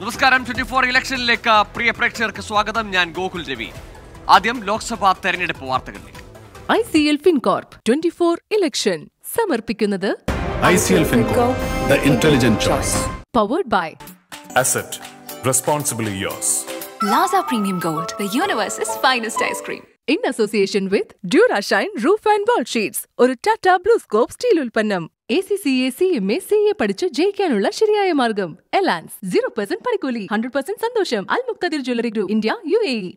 നമസ്കാരം twenty four ഇലക്ഷനിലേക്ക് പ്രിയ പ്രേക്ഷകർക്ക് സ്വാഗതം ഞാൻ ഗോകുൽ രവി ആദ്യം ലോക്സഭാ തെരഞ്ഞെടുപ്പ് വാർത്തകളിലേക്ക് I C L FinCorp twenty four election സമർപ്പിക്കുന്നത് ICL FinCorp, the intelligent choice. Powered by Asset, responsibly yours. Laza Premium Gold, the universe's finest ice cream. In association with Durashine roof and wall sheets ഒരു Tata BlueScope steel ഉൽപ്പന്നം A C C A C M A C A പഠിച്ച് ജയിക്കാനുള്ള ശരിയായ മാർഗം Elance zero percent പണിക്കൂലി hundred percent സന്തോഷം അൽ മുക്തദിർ jewellery group India U A E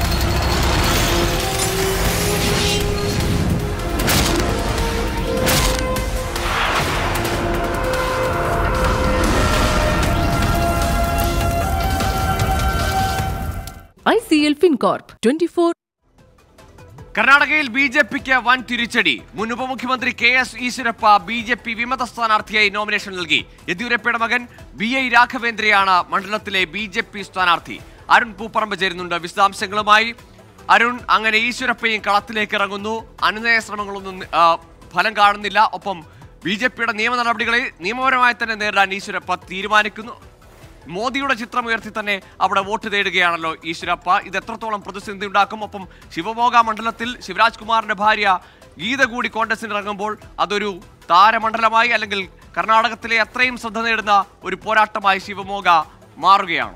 I C L FinCorp twenty four കർണാടകയിൽ B J പിക്ക് വൻ തിരിച്ചടി മുൻ ഉപമുഖ്യമന്ത്രി K S Eshwarappa B J P വിമത സ്ഥാനാർത്ഥിയായി നോമിനേഷൻ നൽകി യെദ്യൂരപ്പയുടെ മകൻ ബി ഐ രാഘവേന്ദ്രയാണ് മണ്ഡലത്തിലെ ബി ജെ പി സ്ഥാനാർത്ഥി അരുൺ പൂപ്പറമ്പ് ചേരുന്നുണ്ട് വിശദാംശങ്ങളുമായി അരുൺ അങ്ങനെ ഈശ്വരപ്പയും കളത്തിലേക്ക് ഇറങ്ങുന്നു അനുനയ ശ്രമങ്ങളൊന്നും ആ, ഫലം കാണുന്നില്ല ഒപ്പം ബി ജെ പിയുടെ നിയമ നടപടികളെ നിയമപരമായി തന്നെ നേരിടാൻ ഈശ്വരപ്പ തീരുമാനിക്കുന്നു മോദിയുടെ ചിത്രം ഉയർത്തി തന്നെ അവിടെ വോട്ട് തേടുകയാണല്ലോ ഈശ്വരപ്പ ഇത് എത്രത്തോളം പ്രതിസന്ധി ഉണ്ടാക്കും ഒപ്പം ശിവമോഗ മണ്ഡലത്തിൽ ശിവരാജ് കുമാറിന്റെ ഭാര്യ ഗീത കൂടി കോൺഗ്രസിന് ഇറങ്ങുമ്പോൾ അതൊരു താരമണ്ഡലമായി അല്ലെങ്കിൽ കർണാടകത്തിലെ അത്രയും ശ്രദ്ധ നേടുന്ന ഒരു പോരാട്ടമായി ശിവമോഗ മാറുകയാണോ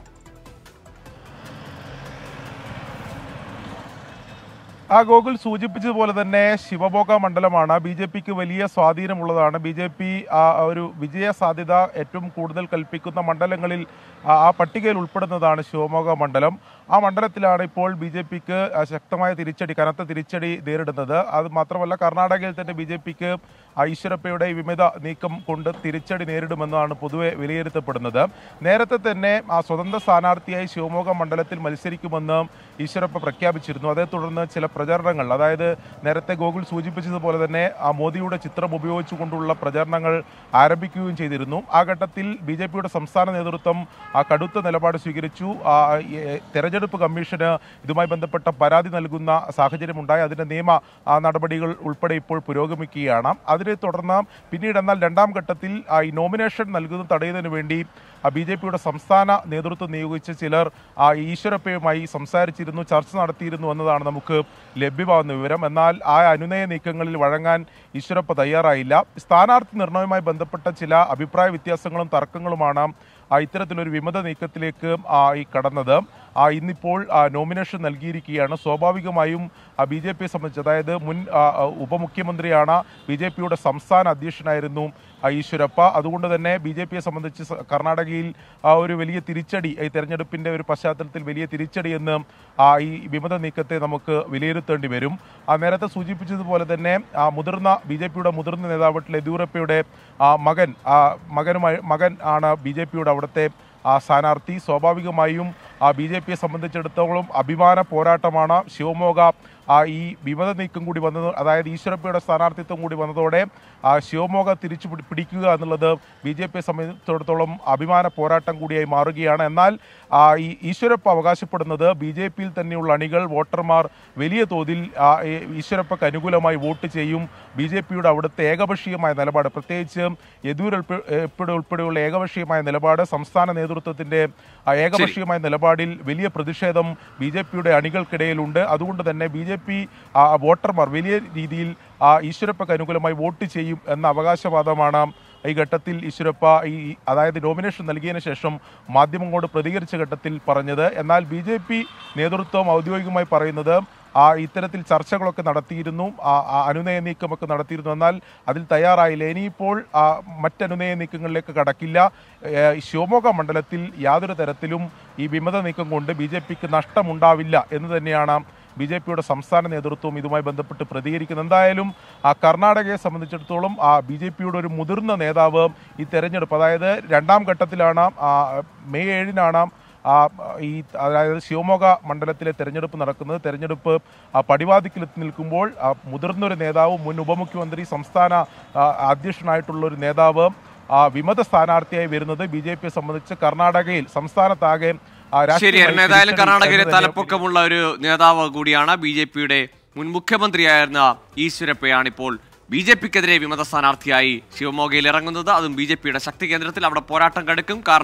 ആ ഗോകുൽ സൂചിപ്പിച്ചതുപോലെ തന്നെ ശിവഭോഗ മണ്ഡലമാണ് ബി ജെ പിക്ക് വലിയ സ്വാധീനമുള്ളതാണ് ബി ജെ പി ഒരു വിജയ സാധ്യത ഏറ്റവും കൂടുതൽ കൽപ്പിക്കുന്ന മണ്ഡലങ്ങളിൽ ആ ആ പട്ടികയിൽ ഉൾപ്പെടുന്നതാണ് ശിവമോഗ മണ്ഡലം ആ മണ്ഡലത്തിലാണ് ഇപ്പോൾ ബി ജെ പിക്ക് ശക്തമായ തിരിച്ചടി കനത്ത തിരിച്ചടി നേരിടുന്നത് അത് മാത്രമല്ല കർണാടകയിൽ തന്നെ ബി ജെ പിക്ക് ഈശ്വരപ്പയുടെ ഈ വിമിത നീക്കം കൊണ്ട് തിരിച്ചടി നേരിടുമെന്നാണ് പൊതുവെ വിലയിരുത്തപ്പെടുന്നത് നേരത്തെ തന്നെ ആ സ്വതന്ത്ര സ്ഥാനാർത്ഥിയായി ശിവമോഗ മണ്ഡലത്തിൽ മത്സരിക്കുമെന്ന് ഈശ്വരപ്പ പ്രഖ്യാപിച്ചിരുന്നു അതേ തുടർന്ന് ചില പ്രചരണങ്ങൾ അതായത് നേരത്തെ ഗോകുൽ സൂചിപ്പിച്ചതുപോലെ തന്നെ ആ മോദിയുടെ ചിത്രം ഉപയോഗിച്ചുകൊണ്ടുള്ള പ്രചരണങ്ങൾ ആരംഭിക്കുകയും ചെയ്തിരുന്നു ആ ഘട്ടത്തിൽ ബി ജെ പിയുടെ സംസ്ഥാന നേതൃത്വം ആ കടുത്ത നിലപാട് സ്വീകരിച്ചു ആ, ഈ, തെരഞ്ഞെടുപ്പ് കമ്മീഷന് ഇതുമായി ബന്ധപ്പെട്ട പരാതി നൽകുന്ന സാഹചര്യമുണ്ടായി അതിന്റെ നിയമ ആ, നടപടികൾ ഉൾപ്പെടെ ഇപ്പോൾ പുരോഗമിക്കുകയാണ് അതിനെ തുടർന്ന് പിന്നീട് എന്നാൽ രണ്ടാം ഘട്ടത്തിൽ ആ, ഈ നോമിനേഷൻ നൽകുന്നത് തടയുന്നതിന് വേണ്ടി ബി ജെ പിയുടെ സംസ്ഥാന നേതൃത്വം നിയോഗിച്ച ചിലർ ആ ഈശ്വരപ്പയുമായി സംസാരിച്ചിരുന്നു ചർച്ച നടത്തിയിരുന്നു എന്നതാണ് നമുക്ക് ലഭ്യമാകുന്ന വിവരം എന്നാൽ ആ അനുനയ നീക്കങ്ങളിൽ വഴങ്ങാൻ ഈശ്വരപ്പ തയ്യാറായില്ല സ്ഥാനാർത്ഥി നിർണയവുമായി ബന്ധപ്പെട്ട ചില അഭിപ്രായ വ്യത്യാസങ്ങളും തർക്കങ്ങളുമാണ് ആ ഇത്തരത്തിലൊരു വിമത നീക്കത്തിലേക്ക് ആ, ഈ കടന്നത് ആ, ഇന്നിപ്പോൾ ആ, നോമിനേഷൻ നൽകിയിരിക്കുകയാണ് സ്വാഭാവികമായും ബി ജെ പിയെ സംബന്ധിച്ച് അതായത് മുൻ ആ, ആ, ഉപമുഖ്യമന്ത്രിയാണ് ബി ജെ പിയുടെ സംസ്ഥാന അധ്യക്ഷനായിരുന്നു ആ, ഈശ്വരപ്പ അതുകൊണ്ട് തന്നെ ബി ജെ പിയെ സംബന്ധിച്ച് സ- കർണാടകയിൽ ആ, ഒരു വലിയ തിരിച്ചടി ഈ തെരഞ്ഞെടുപ്പിന്റെ ഒരു പശ്ചാത്തലത്തിൽ വലിയ തിരിച്ചടി എന്ന് ആ, ഈ വിമത നീക്കത്തെ നമുക്ക് വിലയിരുത്തേണ്ടി വരും ആ, നേരത്തെ സൂചിപ്പിച്ചതുപോലെ തന്നെ ആ, മുതിർന്ന ബി ജെ പിയുടെ മുതിർന്ന നേതാവ് യെദ്യൂരപ്പയുടെ ആ, മകൻ ആ, മകനുമായി മകൻ ആണ് ബി ജെ പിയുടെ അവിടുത്തെ ആ, സ്ഥാനാർത്ഥി സ്വാഭാവികമായും ബി ജെ പിയെ സംബന്ധിച്ചിടത്തോളം അഭിമാന പോരാട്ടമാണ് ശിവമോഗ ആ, ഈ വിമത നീക്കം കൂടി വന്നത് അതായത് ഈശ്വരപ്പയുടെ സ്ഥാനാർത്ഥിത്വം കൂടി വന്നതോടെ ആ, ശിവമോഗ തിരിച്ചു പിടി- പിടിക്കുക എന്നുള്ളത് ബി ജെ പിയെ സംബന്ധിച്ചിടത്തോളം അഭിമാന പോരാട്ടം കൂടിയായി മാറുകയാണ് എന്നാൽ ആ, ഈ ഈശ്വരപ്പ അവകാശപ്പെടുന്നത് ബി ജെ പിയിൽ തന്നെയുള്ള അണികൾ വോട്ടർമാർ വലിയ തോതിൽ ആ, ഈ ഈശ്വരപ്പക്ക് അനുകൂലമായി വോട്ട് ചെയ്യും ബി ജെ പിയുടെ അവിടുത്തെ ഏകപക്ഷീയമായ നിലപാട് പ്രത്യേകിച്ച് യെദ്യൂർ ഉൾപ്പെടെ ഉൾപ്പെടെയുള്ള ഏകപക്ഷീയമായ നിലപാട് സംസ്ഥാന നേതൃത്വത്തിന്റെ ആ, ഏകപക്ഷീയമായ നിലപാടിൽ വലിയ പ്രതിഷേധം ബി ജെ പിയുടെ അണികൾക്കിടയിലുണ്ട് അതുകൊണ്ട് തന്നെ ബി ജെ പി വോട്ടർമാർ വലിയ രീതിയിൽ ആ, ഈശ്വരപ്പക്ക് അനുകൂലമായി വോട്ട് ചെയ്യും എന്ന അവകാശവാദമാണ് ഈ ഘട്ടത്തിൽ ഈശ്വരപ്പ ഈ അതായത് നോമിനേഷൻ നൽകിയതിനു ശേഷം മാധ്യമങ്ങളോട് പ്രതികരിച്ച ഘട്ടത്തിൽ പറഞ്ഞത് എന്നാൽ ബി ജെ പി നേതൃത്വം ഔദ്യോഗികമായി പറയുന്നത് ആ ഇത്തരത്തിൽ ചർച്ചകളൊക്കെ നടത്തിയിരുന്നു ആ ആ അനുനയ നീക്കമൊക്കെ നടത്തിയിരുന്നു എന്നാൽ അതിൽ തയ്യാറായില്ല ഇനിയിപ്പോൾ ആ, മറ്റനുനയ നീക്കങ്ങളിലേക്ക് കടക്കില്ല ഏ, ശിവമോഗ മണ്ഡലത്തിൽ യാതൊരു തരത്തിലും ഈ വിമത നീക്കം കൊണ്ട് ബി ജെ പിക്ക് നഷ്ടമുണ്ടാവില്ല എന്ന് തന്നെയാണ് ബി ജെ പിയുടെ സംസ്ഥാന നേതൃത്വം ഇതുമായി ബന്ധപ്പെട്ട് പ്രതികരിക്കുന്നത് എന്തായാലും ആ കർണാടകയെ സംബന്ധിച്ചിടത്തോളം ആ ബി ജെ പിയുടെ ഒരു മുതിർന്ന നേതാവ് ഈ തെരഞ്ഞെടുപ്പ് അതായത് രണ്ടാം ഘട്ടത്തിലാണ് ആ, മെയ് ഏഴിനാണ് ആ, ഈ അതായത് ശിവമോഗ മണ്ഡലത്തിലെ തെരഞ്ഞെടുപ്പ് നടക്കുന്നത് തെരഞ്ഞെടുപ്പ് ആ, പടിവാതിക്കലെത്തി നിൽക്കുമ്പോൾ ആ, മുതിർന്നൊരു നേതാവ് മുൻ ഉപമുഖ്യമന്ത്രി സംസ്ഥാന ആ, അധ്യക്ഷനായിട്ടുള്ള ഒരു നേതാവ് ആ, വിമത സ്ഥാനാർത്ഥിയായി വരുന്നത് ബി ജെ പിയെ സംബന്ധിച്ച് കർണാടകയിൽ സംസ്ഥാനത്താകെ ആ, ശരി രാഷ്ട്രീയമായി അരുൺ ഏതായാലും തിരിച്ചടി കർണാടകയിലെ എന്ന് തന്നെ തലപ്പൊക്കമുള്ള ഒരു നേതാവ് കൂടിയാണ് ബി ജെ പിയുടെ മുൻ മുഖ്യമന്ത്രിയായിരുന്ന ഈശ്വരപ്പയാണ് ഇപ്പോൾ ബി ജെ പിക്കെതിരെ വിമത സ്ഥാനാർത്ഥിയായി ശിവമോഗയിൽ ഇറങ്ങുന്നത് അതും ബി ജെ പിയുടെ ശക്തി കേന്ദ്രത്തിൽ അവിടെ പോരാട്ടം കടുക്കും കാരണം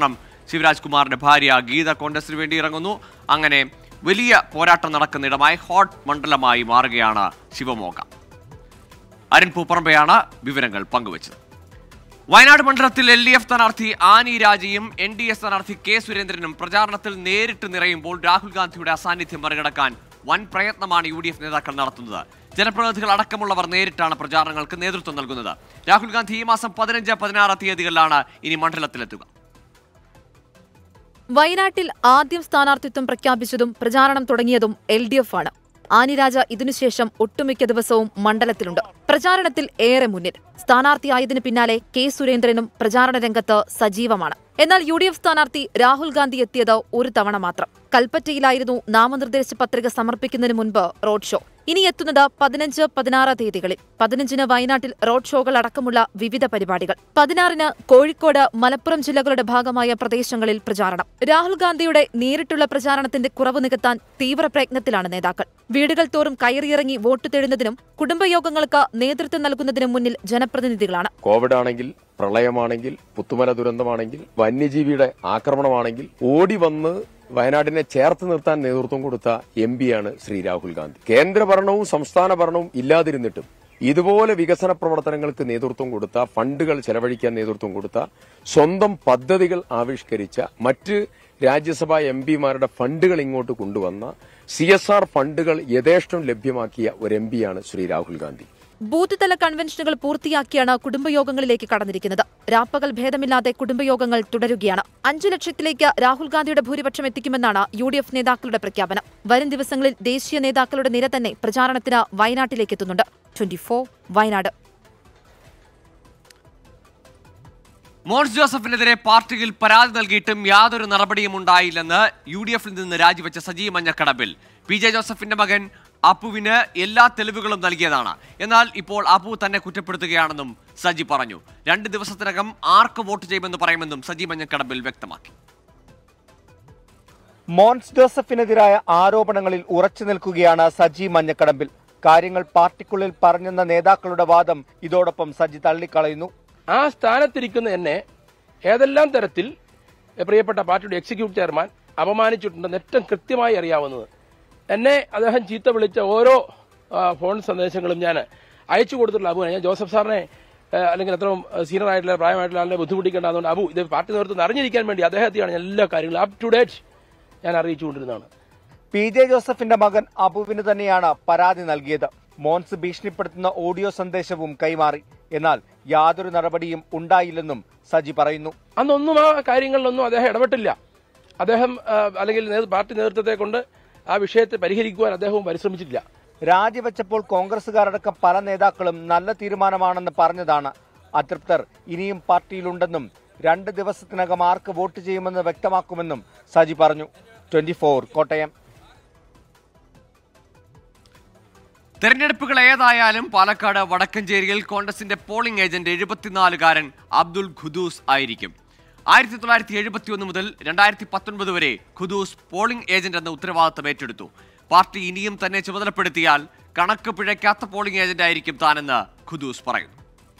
ശിവരാജ് കുമാറിന്റെ ഭാര്യ ഗീത കോൺഗ്രസിന് വേണ്ടി ഇറങ്ങുന്നു അങ്ങനെ വലിയ പോരാട്ടം നടക്കുന്നിടമായി ഹോട്ട് മണ്ഡലമായി മാറുകയാണ് ശിവമോഗ അരുൺ പൂപ്പറമ്പയാണ് വിവരങ്ങൾ പങ്കുവച്ചത് വയനാട് മണ്ഡലത്തിൽ എൽ ഡി എഫ് സ്ഥാനാർത്ഥി ആനി രാജയും എൻ ഡി എ സ്ഥാനാർത്ഥി കെ സുരേന്ദ്രനും പ്രചാരണത്തിൽ നേരിട്ട് നിറയുമ്പോൾ രാഹുൽ ഗാന്ധിയുടെ അസാന്നിധ്യം മറികടക്കാൻ വൻ പ്രയത്നമാണ് യു ഡി എഫ് നേതാക്കൾ നടത്തുന്നത് ജനപ്രതിനിധികൾ അടക്കമുള്ളവർ നേരിട്ടാണ് പ്രചാരണങ്ങൾക്ക് നേതൃത്വം നൽകുന്നത് രാഹുൽ ഗാന്ധി ഈ മാസം പതിനഞ്ച് പതിനാറ് തീയതികളിലാണ് ഇനി മണ്ഡലത്തിലെത്തുക വയനാട്ടിൽ ആദ്യം സ്ഥാനാർത്ഥിത്വം പ്രഖ്യാപിച്ചതും പ്രചാരണം തുടങ്ങിയതും എൽ ഡി എഫ് ആണ് ആനിരാജ ഇതിനുശേഷം ഒട്ടുമിക്ക ദിവസവും മണ്ഡലത്തിലുണ്ട് പ്രചാരണത്തിൽ ഏറെ മുന്നിൽ സ്ഥാനാർത്ഥിയായതിനു പിന്നാലെ കെ സുരേന്ദ്രനും പ്രചാരണ രംഗത്ത് സജീവമാണ് എന്നാൽ യു ഡി എഫ് സ്ഥാനാർത്ഥി രാഹുൽ ഗാന്ധി എത്തിയത് ഒരു തവണ മാത്രം കൽപ്പറ്റയിലായിരുന്നു നാമനിർദ്ദേശ പത്രിക സമർപ്പിക്കുന്നതിന് മുൻപ് റോഡ് ഷോ ഇനി എത്തുന്നത് പതിനഞ്ച് പതിനാറ് തീയതികളിൽ പതിനഞ്ചിന് വയനാട്ടിൽ റോഡ് ഷോകൾ അടക്കമുള്ള വിവിധ പരിപാടികൾ പതിനാറിന് കോഴിക്കോട് മലപ്പുറം ജില്ലകളുടെ ഭാഗമായ പ്രദേശങ്ങളിൽ പ്രചാരണം രാഹുൽ ഗാന്ധിയുടെ നേരിട്ടുള്ള പ്രചാരണത്തിന്റെ കുറവ് നികത്താൻ തീവ്ര പ്രയത്നത്തിലാണ് നേതാക്കൾ വീടുകൾ തോറും കയറിയിറങ്ങി വോട്ട് തേടുന്നതിനും കുടുംബയോഗങ്ങൾക്ക് നേതൃത്വം നൽകുന്നതിനും മുന്നിൽ ജനപ്രതിനിധികളാണ് കോവിഡ് ആണെങ്കിൽ പ്രളയമാണെങ്കിൽ പുത്തുമല ദുരന്തമാണെങ്കിൽ വന്യജീവിയുടെ ആക്രമണമാണെങ്കിൽ ഓടി വന്ന് വയനാടിനെ ചേർത്ത് നിർത്താൻ നേതൃത്വം കൊടുത്ത എം പിയാണ് ശ്രീ രാഹുൽ ഗാന്ധി കേന്ദ്ര ഭരണവും സംസ്ഥാന ഭരണവും ഇല്ലാതിരുന്നിട്ടും ഇതുപോലെ വികസന പ്രവർത്തനങ്ങൾക്ക് നേതൃത്വം കൊടുത്ത ഫണ്ടുകൾ ചെലവഴിക്കാൻ നേതൃത്വം കൊടുത്ത സ്വന്തം പദ്ധതികൾ ആവിഷ്കരിച്ച മറ്റ് രാജ്യസഭാ എം പിമാരുടെ ഫണ്ടുകൾ ഇങ്ങോട്ട് കൊണ്ടുവന്ന സി എസ് ആർ ഫണ്ടുകൾ യഥേഷ്ടം ലഭ്യമാക്കിയ ഒരു എം പിയാണ് ശ്രീ രാഹുൽ ഗാന്ധി ബൂത്ത് തല കൺവെൻഷനുകൾ പൂർത്തിയാക്കിയാണ് കുടുംബയോഗങ്ങളിലേക്ക് കടന്നിരിക്കുന്നത് രാപ്പകൽ ഭേദമില്ലാതെ കുടുംബയോഗങ്ങൾ തുടരുകയാണ് അഞ്ചു ലക്ഷത്തിലേക്ക് രാഹുൽ ഗാന്ധിയുടെ ഭൂരിപക്ഷം എത്തിക്കുമെന്നാണ് യു ഡി എഫ് നേതാക്കളുടെ പ്രഖ്യാപനം വരും ദിവസങ്ങളിൽ ദേശീയ നേതാക്കളുടെ നിര തന്നെ പ്രചാരണത്തിന് വയനാട്ടിലേക്ക് എത്തുന്നുണ്ട് ട്വന്റി വയനാട് മോൻസ് ജോസഫിനെതിരെ പാർട്ടിയിൽ പരാതി നൽകിയിട്ടും യാതൊരു നടപടിയും ഉണ്ടായില്ലെന്ന് യു ഡി എഫിൽ നിന്ന് രാജിവെച്ച സജി മഞ്ഞക്കടമ്പിൽ പി ജെ ജോസഫിന്റെ മകൻ അപ്പുവിന് എല്ലാ തെളിവുകളും നൽകിയതാണ് എന്നാൽ ഇപ്പോൾ അപ്പു തന്നെ കുറ്റപ്പെടുത്തുകയാണെന്നും സജി പറഞ്ഞു രണ്ട് ദിവസത്തിനകം ആർക്ക് വോട്ട് ചെയ്യുമെന്ന് പറയുമെന്നും സജി മഞ്ഞക്കടമ്പിൽ വ്യക്തമാക്കി മോൻസ് ജോസഫിനെതിരായ ആരോപണങ്ങളിൽ ഉറച്ചു നിൽക്കുകയാണ് സജി മഞ്ഞക്കടമ്പിൽ കാര്യങ്ങൾ പാർട്ടിക്കുള്ളിൽ പറഞ്ഞെന്ന നേതാക്കളുടെ വാദം ഇതോടൊപ്പം സജി തള്ളിക്കളയുന്നു ആ സ്ഥാനത്തിരിക്കുന്ന എന്നെ ഏതെല്ലാം തരത്തിൽ പ്രിയപ്പെട്ട പാർട്ടിയുടെ എക്സിക്യൂട്ടീവ് ചെയർമാൻ അപമാനിച്ചിട്ടുണ്ടെന്ന് ഏറ്റവും കൃത്യമായി അറിയാവുന്നത് എന്നെ അദ്ദേഹം ചീത്ത വിളിച്ച ഓരോ ആ, ഫോൺ സന്ദേശങ്ങളും ഞാൻ അയച്ചു കൊടുത്തിട്ടുള്ള അബു ഞാൻ ജോസഫ് സാറിനെ ആ, അല്ലെങ്കിൽ അത്രയും സീനിയർ ആയിട്ടുള്ള പ്രായമായിട്ടുള്ള ആളിനെ ബുദ്ധിമുട്ടിക്കേണ്ട അതുകൊണ്ട് അബു ഇത് പാർട്ടി നേതൃത്വം അറിഞ്ഞിരിക്കാൻ വേണ്ടി അദ്ദേഹത്തെയാണ് ഞാൻ എല്ലാ കാര്യങ്ങളും അപ് ടു ഡേറ്റ് ഞാൻ അറിയിച്ചുകൊണ്ടിരുന്നതാണ് പി ജെ ജോസഫിന്റെ മകൻ അബുവിന് തന്നെയാണ് പരാതി നൽകിയത് മോൻസ് ഭീഷണിപ്പെടുത്തുന്ന ഓഡിയോ സന്ദേശവും കൈമാറി എന്നാൽ യാതൊരു നടപടിയും ഉണ്ടായില്ലെന്നും സജി പറയുന്നു അന്നൊന്നും ആ കാര്യങ്ങളിലൊന്നും അദ്ദേഹം ഇടപെട്ടില്ല അദ്ദേഹം ആ, അല്ലെങ്കിൽ നേ- പാർട്ടി നേതൃത്വത്തെ കൊണ്ട് ആ വിഷയത്തെ പരിഹരിക്കുവാൻ അദ്ദേഹവും പരിശ്രമിച്ചിട്ടില്ല രാജിവെച്ചപ്പോൾ കോൺഗ്രസുകാരടക്കം പല നേതാക്കളും നല്ല തീരുമാനമാണെന്ന് പറഞ്ഞതാണ് അതൃപ്തർ ഇനിയും പാർട്ടിയിലുണ്ടെന്നും രണ്ട് ദിവസത്തിനകം ആർക്ക് വോട്ട് ചെയ്യുമെന്ന് വ്യക്തമാക്കുമെന്നും സജി പറഞ്ഞു ട്വന്റി കോട്ടയം തെരഞ്ഞെടുപ്പുകൾ ഏതായാലും പാലക്കാട് വടക്കഞ്ചേരിയിൽ കോൺഗ്രസിന്റെ പോളിംഗ് ഏജന്റ് എഴുപത്തിനാലുകാരൻ അബ്ദുൾ ഖുദൂസ് ആയിരിക്കും ആയിരത്തി തൊള്ളായിരത്തി എഴുപത്തി ഒന്ന് മുതൽ രണ്ടായിരത്തി പത്തൊൻപത് വരെ ഖുദൂസ് പോളിംഗ് ഏജന്റ് എന്ന ഉത്തരവാദിത്തം ഏറ്റെടുത്തു പാർട്ടി ഇനിയും തന്നെ ചുമതലപ്പെടുത്തിയാൽ കണക്ക് പിഴയ്ക്കാത്ത പോളിംഗ് ഏജന്റ് ആയിരിക്കും താനെന്ന് ഖുദൂസ് പറയുന്നു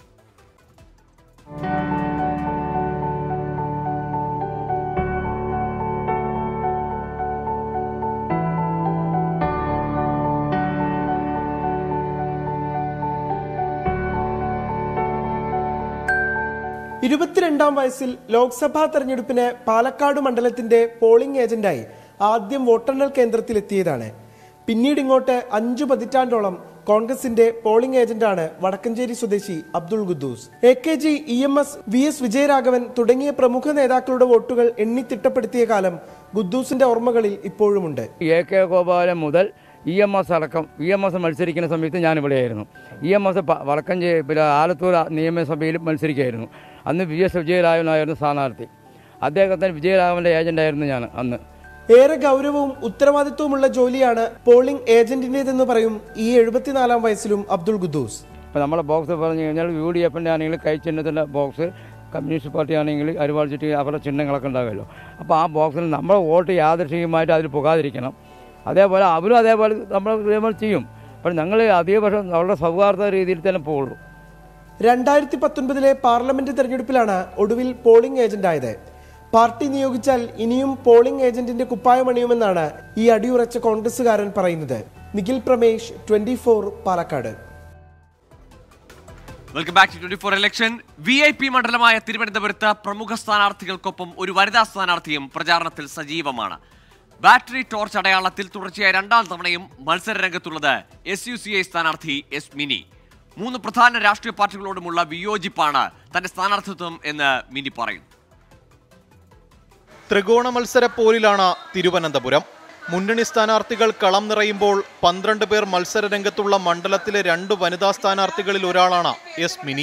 ഇരുപത്തിരണ്ടാം വയസ്സിൽ ലോക്സഭാ തെരഞ്ഞെടുപ്പിന് പാലക്കാട് മണ്ഡലത്തിന്റെ പോളിംഗ് ഏജന്റായി ആദ്യം വോട്ടെണ്ണൽ കേന്ദ്രത്തിലെത്തിയതാണ് പിന്നീട് ഇങ്ങോട്ട് അഞ്ചു പതിറ്റാണ്ടോളം കോൺഗ്രസിന്റെ പോളിംഗ് ഏജന്റാണ് വടക്കഞ്ചേരി സ്വദേശി Abdul Quddus A K G E M S V S Vijayaraghavan തുടങ്ങിയ പ്രമുഖ നേതാക്കളുടെ വോട്ടുകൾ എണ്ണി തിട്ടപ്പെടുത്തിയ കാലം ഖുദ്ദൂസിന്റെ ഓർമ്മകളിൽ ഇപ്പോഴുമുണ്ട് എ കെ ഗോപാലൻ മുതൽ ഇ എം എസ് അടക്കം ഇ എം എസ് മത്സരിക്കുന്ന സമയത്ത് ഞാൻ ഇവിടെയായിരുന്നു ഇ എം എസ് വടക്കഞ്ചേ പിന്നെ ആലത്തൂർ നിയമസഭയിൽ മത്സരിക്കുകയായിരുന്നു അന്ന് വി എസ് വിജയരാഘവനായിരുന്നു സ്ഥാനാർത്ഥി അദ്ദേഹത്തിന് വിജയരാഘവൻ്റെ ഏജൻ്റായിരുന്നു ഞാൻ അന്ന് ഏറെ ഗൗരവവും ഉത്തരവാദിത്വവുമുള്ള ജോലിയാണ് പോളിംഗ് ഏജന്റിന്റേതെന്ന് പറയും ഈ എഴുപത്തിനാലാം വയസ്സിലും അബ്ദുൾ ഖുദ്ദൂസ് ഇപ്പോൾ നമ്മളെ ബോക്സ് പറഞ്ഞു കഴിഞ്ഞാൽ യു ഡി എഫിൻ്റെ ആണെങ്കിൽ കൈ ചിഹ്നത്തിൻ്റെ ബോക്സ് കമ്മ്യൂണിസ്റ്റ് പാർട്ടി ആണെങ്കിൽ അരിവാൾ ചുറ്റി അവരുടെ ചിഹ്നങ്ങളൊക്കെ ഉണ്ടാവുമല്ലോ അപ്പോൾ ആ ബോക്സിൽ നമ്മൾ വോട്ട് യാദൃശികമായിട്ട് അതിൽ പോകാതിരിക്കണം അതേപോലെ അവരും അതേപോലെ നമ്മൾ ഇതേപോലെ ചെയ്യും അപ്പോൾ ഞങ്ങൾ അധികപക്ഷം വളരെ സൗഹാർദ്ദ രീതിയിൽ തന്നെ പോകുള്ളൂ രണ്ടായിരത്തി പത്തൊൻപതിലെ പാർലമെന്റ് തെരഞ്ഞെടുപ്പിലാണ് ഒടുവിൽ പോളിംഗ് ഏജന്റായത് പാർട്ടി നിയോഗിച്ചാൽ ഇനിയും പോളിംഗ് ഏജന്റിന്റെ കുപ്പായമണിയുമെന്നാണ് ഈ അടിയുറച്ച കോൺഗ്രസുകാരൻ പറയുന്നത് Nikhil Pramesh twenty Palakkad welcome back to twenty four election V I P മണ്ഡലമായ തിരുവനന്തപുരത്ത് പ്രമുഖ സ്ഥാനാർത്ഥികൾക്കൊപ്പം ഒരു വനിതാ സ്ഥാനാർത്ഥിയും പ്രചാരണത്തിൽ സജീവമാണ് ബാറ്ററി ടോർച്ച് അടയാളത്തിൽ തുടർച്ചയായ രണ്ടാം തവണയും മത്സര രംഗത്തുള്ളത് എസ് യു സി ഐ സ്ഥാനാർത്ഥി എസ് മിനി മൂന്ന് പ്രധാന രാഷ്ട്രീയ പാർട്ടികളോടുമുള്ള വിയോജിപ്പാണ് തന്റെ സ്ഥാനാർത്ഥിത്വം എന്ന് മിനി പറയുന്നു ത്രികോണ മത്സര പോരിലാണ് തിരുവനന്തപുരം മുന്നണി സ്ഥാനാർത്ഥികൾ കളം നിറയുമ്പോൾ പന്ത്രണ്ട് പേർ മത്സര രംഗത്തുള്ള മണ്ഡലത്തിലെ രണ്ട് വനിതാ സ്ഥാനാർത്ഥികളിൽ ഒരാളാണ് എസ് മിനി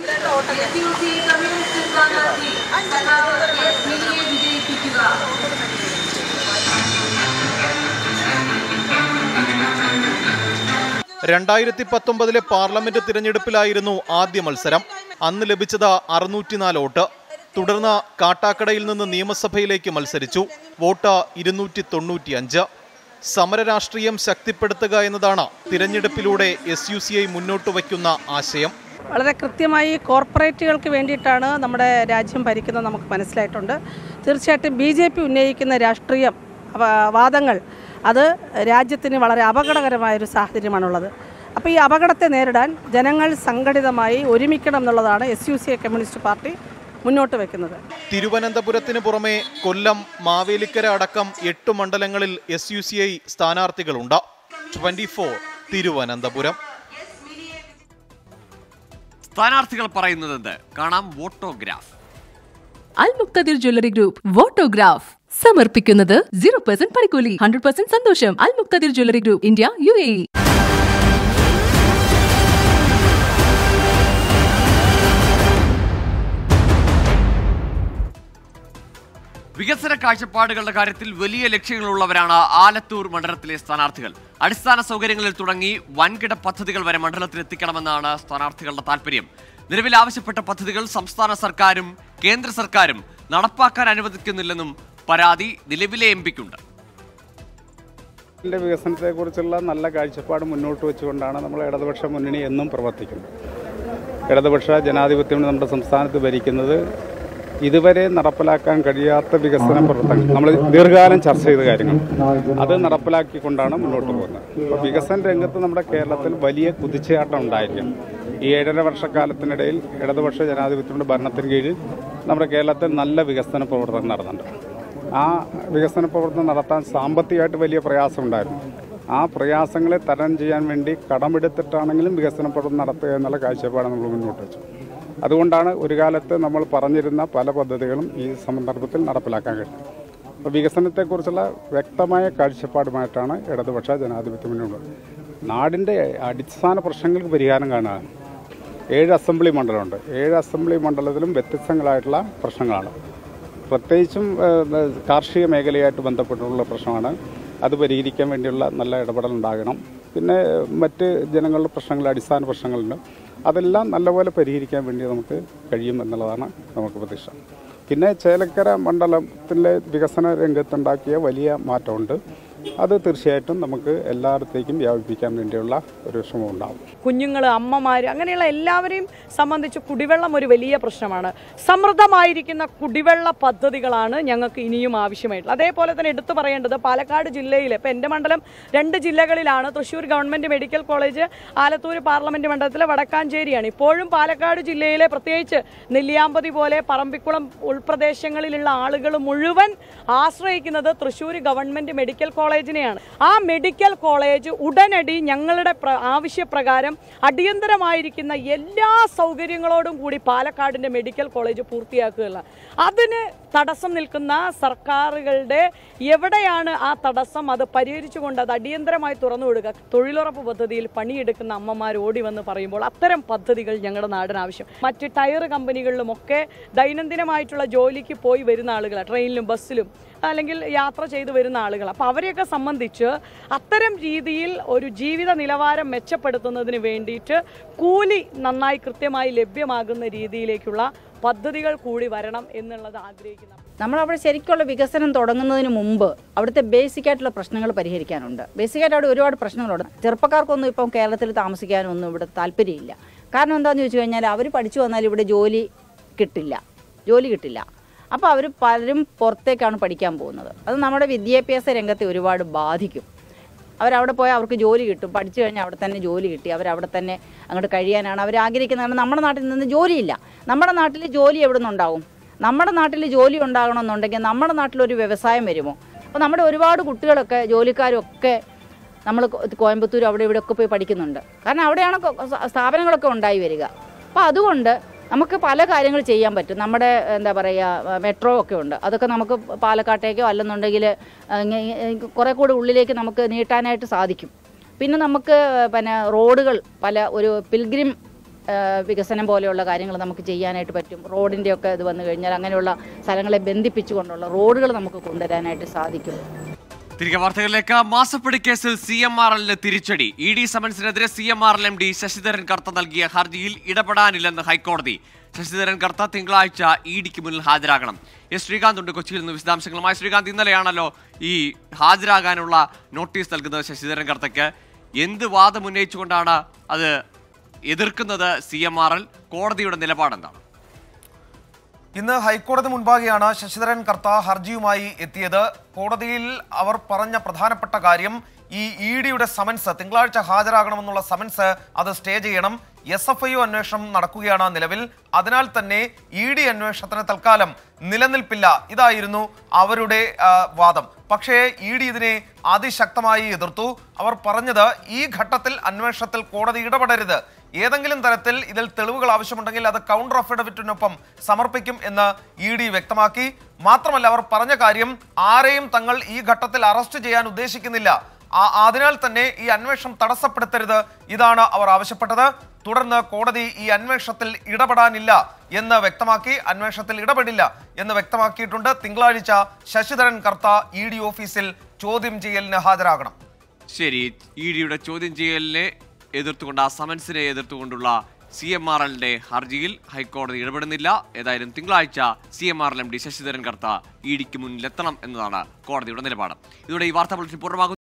രണ്ടായിരത്തി പത്തൊമ്പതിലെ പാർലമെന്റ് തിരഞ്ഞെടുപ്പിലായിരുന്നു ആദ്യ മത്സരം അന്ന് ലഭിച്ചത് അറുന്നൂറ്റിനാല് വോട്ട് തുടർന്ന് കാട്ടാക്കടയിൽ നിന്ന് നിയമസഭയിലേക്ക് മത്സരിച്ചു വോട്ട് ഇരുന്നൂറ്റി തൊണ്ണൂറ്റിയഞ്ച് സമര രാഷ്ട്രീയം ശക്തിപ്പെടുത്തുക എന്നതാണ് തിരഞ്ഞെടുപ്പിലൂടെ എസ് യു സി ഐ മുന്നോട്ട് വയ്ക്കുന്ന ആശയം വളരെ കൃത്യമായി കോർപ്പറേറ്റുകൾക്ക് വേണ്ടിയിട്ടാണ് നമ്മുടെ രാജ്യം ഭരിക്കുന്നത് നമുക്ക് മനസ്സിലായിട്ടുണ്ട് തീർച്ചയായിട്ടും ബി ജെ പി ഉന്നയിക്കുന്ന രാഷ്ട്രീയം വ- വാദങ്ങൾ അത് രാജ്യത്തിന് വളരെ അപകടകരമായൊരു സാഹചര്യമാണുള്ളത് അപ്പോൾ ഈ അപകടത്തെ നേരിടാൻ ജനങ്ങൾ സംഘടിതമായി ഒരുമിക്കണം എന്നുള്ളതാണ് S U C A communist party മുന്നോട്ട് വെക്കുന്നത് തിരുവനന്തപുരത്തിന് പുറമെ കൊല്ലം മാവേലിക്കര അടക്കം എട്ട് മണ്ഡലങ്ങളിൽ എസ് യു സി ഐ സ്ഥാനാർത്ഥികളുണ്ട് ട്വന്റി ഫോർ തിരുവനന്തപുരം സ്ഥാനാർത്ഥികൾ പറയുന്നത് കാണാം വോട്ടോഗ്രാഫ് അൽ മുക്തദിർ ജ്വല്ലറി ഗ്രൂപ്പ് വോട്ടോഗ്രാഫ് സമർപ്പിക്കുന്നത് സീറോ പെർസെന്റ് പണിക്കൂലി ഹൺഡ്രഡ് പെർസെന്റ് സന്തോഷം അൽ മുക്തദിർ jewellery group India U A E വികസന കാഴ്ചപ്പാടുകളുടെ കാര്യത്തിൽ വലിയ ലക്ഷ്യങ്ങളുള്ളവരാണ് ആലത്തൂർ മണ്ഡലത്തിലെ സ്ഥാനാർത്ഥികൾ അടിസ്ഥാന സൗകര്യങ്ങളിൽ തുടങ്ങി വൻകിട പദ്ധതികൾ വരെ മണ്ഡലത്തിൽ എത്തിക്കണമെന്നാണ് സ്ഥാനാർത്ഥികളുടെ താല്പര്യം നിലവിൽ ആവശ്യപ്പെട്ട പദ്ധതികൾ സംസ്ഥാന സർക്കാരും കേന്ദ്ര സർക്കാരും നടപ്പാക്കാൻ അനുവദിക്കുന്നില്ലെന്നും പരാതി നിലവിലെ എം പിക്കുണ്ട് ിന്റെ വികസനത്തെക്കുറിച്ചുള്ള നല്ല കാഴ്ചപ്പാട് മുന്നോട്ട് വെച്ചുകൊണ്ടാണ് നമ്മൾ ഇടതുപക്ഷ മുന്നണി എന്നും പ്രവർത്തിക്കുന്നത് ഇടതുപക്ഷ ജനാധിപത്യം നമ്മുടെ സംസ്ഥാനത്ത് ഭരിക്കുന്നത് ഇതുവരെ നടപ്പിലാക്കാൻ കഴിയാത്ത വികസന പ്രവർത്തനങ്ങൾ നമ്മൾ ദീർഘകാലം ചർച്ച ചെയ്ത കാര്യങ്ങൾ അത് നടപ്പിലാക്കിക്കൊണ്ടാണ് മുന്നോട്ട് പോകുന്നത് അപ്പോൾ വികസന രംഗത്ത് നമ്മുടെ കേരളത്തിൽ വലിയ കുതിച്ചുചാട്ടം ഉണ്ടായിരിക്കും ഈ ഏഴര വർഷക്കാലത്തിനിടയിൽ ഇടതുപക്ഷ ജനാധിപത്യത്തിന്റെ ഭരണത്തിന് കീഴിൽ നമ്മുടെ കേരളത്തിൽ നല്ല വികസന പ്രവർത്തനം നടന്നിട്ടുണ്ട് ആ വികസന പ്രവർത്തനം നടത്താൻ സാമ്പത്തികമായിട്ട് വലിയ പ്രയാസമുണ്ടായിരുന്നു ആ പ്രയാസങ്ങളെ തരണം ചെയ്യാൻ വേണ്ടി കടമെടുത്തിട്ടാണെങ്കിലും വികസന പ്രവർത്തനം നടത്തുക എന്നുള്ള കാഴ്ചപ്പാട് നമ്മൾ മുന്നോട്ട് വെച്ചു അതുകൊണ്ടാണ് ഒരു കാലത്ത് നമ്മൾ പറഞ്ഞിരുന്ന പല പദ്ധതികളും ഈ സന്ദർഭത്തിൽ നടപ്പിലാക്കാൻ കഴിഞ്ഞത് അപ്പോൾ വികസനത്തെക്കുറിച്ചുള്ള വ്യക്തമായ കാഴ്ചപ്പാടുമായിട്ടാണ് ഇടതുപക്ഷ ജനാധിപത്യ മുന്നോട്ട് നാടിൻ്റെ അടിസ്ഥാന പ്രശ്നങ്ങൾക്ക് പരിഹാരം കാണുക ഏഴ് അസംബ്ലി മണ്ഡലമുണ്ട് ഏഴ് അസംബ്ലി മണ്ഡലത്തിലും വ്യത്യസ്തങ്ങളായിട്ടുള്ള പ്രശ്നങ്ങളാണ് പ്രത്യേകിച്ചും ഏഹ്, കാർഷിക മേഖലയായിട്ട് ബന്ധപ്പെട്ടുള്ള പ്രശ്നമാണ് അത് പരിഹരിക്കാൻ വേണ്ടിയുള്ള നല്ല ഇടപെടൽ ഉണ്ടാകണം പിന്നെ മറ്റ് ജനങ്ങളുടെ പ്രശ്നങ്ങൾ അടിസ്ഥാന പ്രശ്നങ്ങളുണ്ട് അതെല്ലാം നല്ലപോലെ പരിഹരിക്കാൻ വേണ്ടി നമുക്ക് കഴിയും എന്നുള്ളതാണ് നമുക്ക് പ്രതീക്ഷ പിന്നെ ചേലക്കര മണ്ഡലത്തിലെ വികസന രംഗത്തുണ്ടാക്കിയ വലിയ മാറ്റമുണ്ട് അത് തീർച്ചയായിട്ടും നമുക്ക് എല്ലായിടത്തേക്കും വ്യാപിപ്പിക്കാൻ വേണ്ടിയുള്ള ഒരു ശ്രമം ഉണ്ടാകും കുഞ്ഞുങ്ങൾ അമ്മമാർ അങ്ങനെയുള്ള എല്ലാവരെയും സംബന്ധിച്ച് കുടിവെള്ളം ഒരു വലിയ പ്രശ്നമാണ് സമൃദ്ധമായിരിക്കുന്ന കുടിവെള്ള പദ്ധതികളാണ് ഞങ്ങൾക്ക് ഇനിയും ആവശ്യമായിട്ടുള്ളത് അതേപോലെ തന്നെ എടുത്തു പറയേണ്ടത് പാലക്കാട് ജില്ലയിൽ ഇപ്പം എൻ്റെ മണ്ഡലം രണ്ട് ജില്ലകളിലാണ് Thrissur government medical college Alathur parliament മണ്ഡലത്തിലെ വടക്കാഞ്ചേരിയാണ് ഇപ്പോഴും പാലക്കാട് ജില്ലയിലെ പ്രത്യേകിച്ച് നെല്ലിയാമ്പതി പോലെ പറമ്പിക്കുളം ഉൾപ്രദേശങ്ങളിലുള്ള ആളുകൾ മുഴുവൻ ആശ്രയിക്കുന്നത് തൃശ്ശൂർ ഗവൺമെൻറ് മെഡിക്കൽ കോളേജിനെയാണ് ആ മെഡിക്കൽ കോളേജ് ഉടനടി ഞങ്ങളുടെ പ്ര- ആവശ്യപ്രകാരം അടിയന്തരമായിരിക്കുന്ന എല്ലാ സൗകര്യങ്ങളോടും കൂടി പാലക്കാടിൻ്റെ മെഡിക്കൽ കോളേജ് പൂർത്തിയാക്കുകയുള്ള അതിന് തടസ്സം നിൽക്കുന്ന സർക്കാരുകളുടെ എവിടെയാണ് ആ തടസ്സം അത് പരിഹരിച്ചുകൊണ്ട് അത് അടിയന്തരമായി തുറന്നു വിടുക തൊഴിലുറപ്പ് പദ്ധതിയിൽ പണിയെടുക്കുന്ന അമ്മമാർ ഓടി വന്ന് പറയുമ്പോൾ അത്തരം പദ്ധതികൾ ഞങ്ങളുടെ നാടിന് ആവശ്യം മറ്റ് ടയർ കമ്പനികളിലുമൊക്കെ ദൈനംദിനമായിട്ടുള്ള ജോലിക്ക് പോയി വരുന്ന ആളുകളാണ് ട്രെയിനിലും ബസ്സിലും അല്ലെങ്കിൽ യാത്ര ചെയ്തു വരുന്ന ആളുകൾ അപ്പോൾ അവരെയൊക്കെ സംബന്ധിച്ച് അത്തരം രീതിയിൽ ഒരു ജീവിത നിലവാരം മെച്ചപ്പെടുത്തുന്നതിന് വേണ്ടിയിട്ട് കൂലി നന്നായി കൃത്യമായി ലഭ്യമാകുന്ന രീതിയിലേക്കുള്ള പദ്ധതികൾ കൂടി വരണം എന്നുള്ളത് ആഗ്രഹിക്കുന്നു നമ്മളവിടെ ശരിക്കുള്ള വികസനം തുടങ്ങുന്നതിന് മുമ്പ് അവിടുത്തെ ബേസിക് ആയിട്ടുള്ള പ്രശ്നങ്ങൾ പരിഹരിക്കാനുണ്ട് ബേസിക്കായിട്ട് അവിടെ ഒരുപാട് പ്രശ്നങ്ങളുണ്ട് ചെറുപ്പക്കാർക്കൊന്നും ഇപ്പം കേരളത്തിൽ താമസിക്കാനൊന്നും ഇവിടെ താല്പര്യമില്ല കാരണം എന്താണെന്ന് ചോദിച്ചു കഴിഞ്ഞാൽ അവർ പഠിച്ചു വന്നാൽ ഇവിടെ ജോലി കിട്ടില്ല ജോലി കിട്ടില്ല അപ്പോൾ അവർ പലരും പുറത്തേക്കാണ് പഠിക്കാൻ പോകുന്നത് അത് നമ്മുടെ വിദ്യാഭ്യാസ രംഗത്തെ ഒരുപാട് ബാധിക്കും അവരവിടെ പോയാൽ അവർക്ക് ജോലി കിട്ടും പഠിച്ചു കഴിഞ്ഞാൽ അവിടെ തന്നെ ജോലി കിട്ടി അവരവിടെ തന്നെ അങ്ങോട്ട് കഴിയാനാണ് അവർ ആഗ്രഹിക്കുന്നത് കാരണം നമ്മുടെ നാട്ടിൽ നിന്ന് ജോലിയില്ല നമ്മുടെ നാട്ടിൽ ജോലി എവിടെ നിന്നുണ്ടാവും നമ്മുടെ നാട്ടിൽ ജോലി ഉണ്ടാകണമെന്നുണ്ടെങ്കിൽ നമ്മുടെ നാട്ടിലൊരു വ്യവസായം വരുമോ അപ്പോൾ നമ്മുടെ ഒരുപാട് കുട്ടികളൊക്കെ ജോലിക്കാരും ഒക്കെ നമ്മൾ കോയമ്പത്തൂർ അവിടെ ഇവിടെ ഒക്കെ പോയി പഠിക്കുന്നുണ്ട് കാരണം അവിടെയാണ് കൊ- സ- സ്ഥാപനങ്ങളൊക്കെ ഉണ്ടായി വരിക അപ്പോൾ അതുകൊണ്ട് നമുക്ക് പല കാര്യങ്ങൾ ചെയ്യാൻ പറ്റും നമ്മുടെ എന്താ പറയുക മെട്രോ ഒക്കെ ഉണ്ട് അതൊക്കെ നമുക്ക് പാലക്കാട്ടേക്കോ അല്ലെന്നുണ്ടെങ്കിൽ കുറേ കൂടി ഉള്ളിലേക്ക് നമുക്ക് നീട്ടാനായിട്ട് സാധിക്കും പിന്നെ നമുക്ക് പിന്നെ റോഡുകൾ പല ഒരു പിൽഗ്രിം വികസനം പോലെയുള്ള കാര്യങ്ങൾ നമുക്ക് ചെയ്യാനായിട്ട് പറ്റും റോഡിൻ്റെ ഒക്കെ ഇത് വന്നു കഴിഞ്ഞാൽ അങ്ങനെയുള്ള സ്ഥലങ്ങളെ ബന്ധിപ്പിച്ചുകൊണ്ടുള്ള റോഡുകൾ നമുക്ക് കൊണ്ടുവരാനായിട്ട് സാധിക്കും തിരികെ വാർത്തകളിലേക്ക് മാസപ്പടി കേസിൽ സി എം ആർ എല്ലിന് തിരിച്ചടി ഇ ഡി സമൻസിനെതിരെ C M R L M D Sasidharan Kartha നൽകിയ ഹർജിയിൽ ഇടപെടാനില്ലെന്ന് ഹൈക്കോടതി ശശിധരൻ കർത്ത തിങ്കളാഴ്ച ഇ ഡിക്ക് മുന്നിൽ ഹാജരാകണം എസ് ശ്രീകാന്ത് ഉണ്ട് കൊച്ചിയിൽ നിന്ന് വിശദാംശങ്ങളുമായി ശ്രീകാന്ത് ഇന്നലെയാണല്ലോ ഈ ഹാജരാകാനുള്ള നോട്ടീസ് നൽകുന്നത് ശശിധരൻ കർത്തയ്ക്ക് എന്ത് വാദം ഉന്നയിച്ചുകൊണ്ടാണ് അത് എതിർക്കുന്നത് സി എം ആർ എൽ കോടതിയുടെ നിലപാടെന്താണ് ഇന്ന് ഹൈക്കോടതി മുൻപാകെയാണ് ശശിധരൻ കർത്ത ഹർജിയുമായി എത്തിയത് കോടതിയിൽ അവർ പറഞ്ഞ പ്രധാനപ്പെട്ട കാര്യം ഈ ഇ ഡിയുടെ സമൻസ് തിങ്കളാഴ്ച ഹാജരാകണമെന്നുള്ള സമൻസ് അത് സ്റ്റേ ചെയ്യണം എസ് എഫ് ഐ അന്വേഷണം നടക്കുകയാണ് നിലവിൽ അതിനാൽ തന്നെ ഇ ഡി അന്വേഷണത്തിന് തൽക്കാലം നിലനിൽപ്പില്ല ഇതായിരുന്നു അവരുടെ ആ, വാദം പക്ഷേ ഇ ഡി ഇതിനെ അതിശക്തമായി എതിർത്തു അവർ പറഞ്ഞത് ഈ ഘട്ടത്തിൽ അന്വേഷണത്തിൽ കോടതി ഇടപെടരുത് ഏതെങ്കിലും തരത്തിൽ ഇതിൽ തെളിവുകൾ ആവശ്യമുണ്ടെങ്കിൽ അത് കൗണ്ടർ അഫിഡവിറ്റിനൊപ്പം സമർപ്പിക്കും എന്ന് ഇ ഡി വ്യക്തമാക്കി മാത്രമല്ല അവർ പറഞ്ഞ കാര്യം ആരെയും തങ്ങൾ ഈ ഘട്ടത്തിൽ അറസ്റ്റ് ചെയ്യാൻ ഉദ്ദേശിക്കുന്നില്ല ആ- അതിനാൽ തന്നെ ഈ അന്വേഷണം തടസ്സപ്പെടുത്തരുത് ഇതാണ് അവർ ആവശ്യപ്പെട്ടത് തുടർന്ന് കോടതി ഈ അന്വേഷണത്തിൽ ഇടപെടാനില്ല എന്ന് വ്യക്തമാക്കി അന്വേഷണത്തിൽ ഇടപെടില്ല എന്ന് വ്യക്തമാക്കിയിട്ടുണ്ട് തിങ്കളാഴ്ച ശശിധരൻ കർത്ത ഇ ഡി ഓഫീസിൽ ചോദ്യം ചെയ്യലിന് ഹാജരാകണം ശരി ഇ ഡിയുടെ ചോദ്യം ചെയ്യലിനെ എതിർത്തുകൊണ്ട് ആ സമൻസിനെ എതിർത്തുകൊണ്ടുള്ള സി എം ആർ എല്ലിന്റെ ഹർജിയിൽ ഹൈക്കോടതി ഇടപെടുന്നില്ല ഏതായാലും തിങ്കളാഴ്ച C M R L M D Sasidharan Kartha E ഡിക്ക് മുന്നിലെത്തണം എന്നതാണ് കോടതിയുടെ നിലപാട് ഇതോടെ ഈ വാർത്താ ബുള്ളറ്റിൻ പൂർണ്ണമാകുന്നു